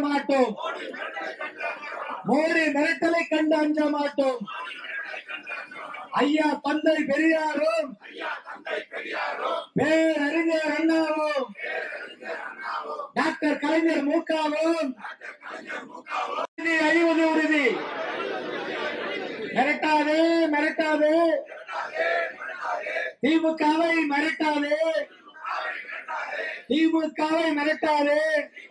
மாட்டோம் மோடி மிரட்டலை கண்டு அஞ்ச மாட்டோம் ஐயா தந்தை பெரியாரும் பேரறிஞர் அண்ணாவும் டாக்டர் கலைஞர் மூக்காவும் உறுதி, அழிவது உறுதி மிரட்டாதே மிரட்டாதே திமுகவை மிரட்டாதே திமுகவை மிரட்டாதே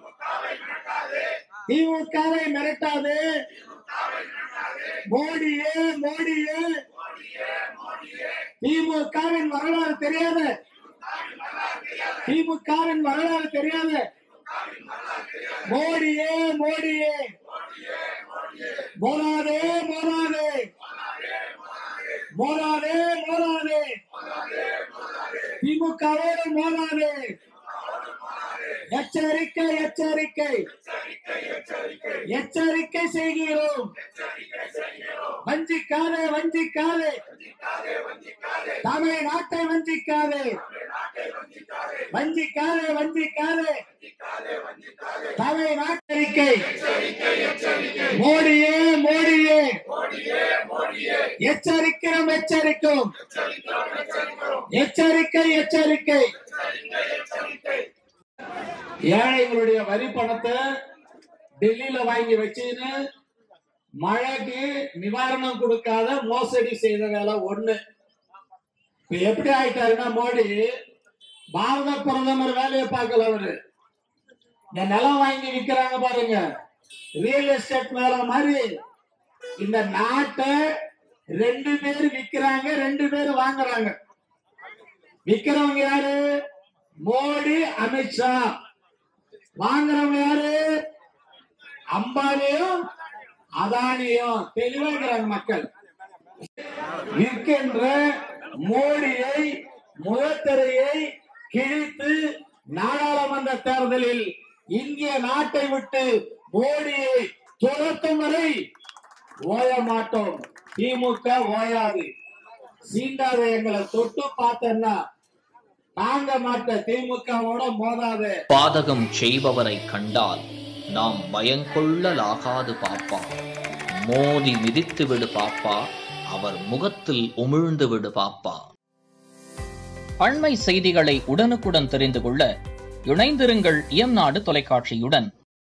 திமுகவை மிரட்டாதே மோடியே மோடியே திமுகவின் வரலாறு தெரியாத திமுகவின் வரலாறு தெரியாத மோடியே மோடியே மோராதே மோராதே மோராதே மோராதே திமுகவோடு மோராதே எச்சரிக்கை எச்சரிக்கை எச்சரிக்கை செய்கிறோம் வஞ்சிக்காதே வஞ்சிக்காதே தமிழ்நாட்டை வஞ்சிக்காதே வஞ்சிக்காதே வஞ்சிக்காதே தமிழ்நாட்டறிக்கை மோடியே மோடியே எச்சரிக்கிறோம் எச்சரிக்கும் எச்சரிக்கை எச்சரிக்கை ஏழைகளுடைய வரி பணத்தை டெல்லியில வாங்கி வச்சுன்னு மழைக்கு நிவாரணம் கொடுக்காத மோசடி செய்த வேலை ஒண்ணு இப்ப எப்படி ஆயிட்டாருன்னா மோடி பாரத பிரதமர் வேலையை பார்க்கல அவரு இந்த நிலம் வாங்கி விக்கிறாங்க பாருங்க ரியல் எஸ்டேட் வேலை மாதிரி இந்த நாட்டை ரெண்டு பேர் விக்கிறாங்க ரெண்டு பேர் வாங்குறாங்க விக்கிறவங்க யாரு மோடி அமித்ஷா வாங்குறவங்க யாரு அம்பானியும் அதானியும் தெளிவாகிறாங்க மக்கள் விற்கின்ற மோடியை முகத்திரையை கிழித்து நாடாளுமன்ற தேர்தலில் இந்திய நாட்டை விட்டு மோடியை துரத்தும் வரை ஓய மாட்டோம் திமுக ஓயாது சீண்டாத எங்களை தொட்டு பார்த்தேன்னா தாங்க மாட்ட திமுகவோட மோதாத பாதகம் செய்பவரை கண்டால் நாம் பயங்கொள்ளலாகாது பாப்பா மோதி மிதித்து விடு பாப்பா அவர் முகத்தில் உமிழ்ந்து விடு பாப்பா அண்மை செய்திகளை உடனுக்குடன் தெரிந்து கொள்ள இணைந்திருங்கள் இயம்நாடு தொலைக்காட்சியுடன்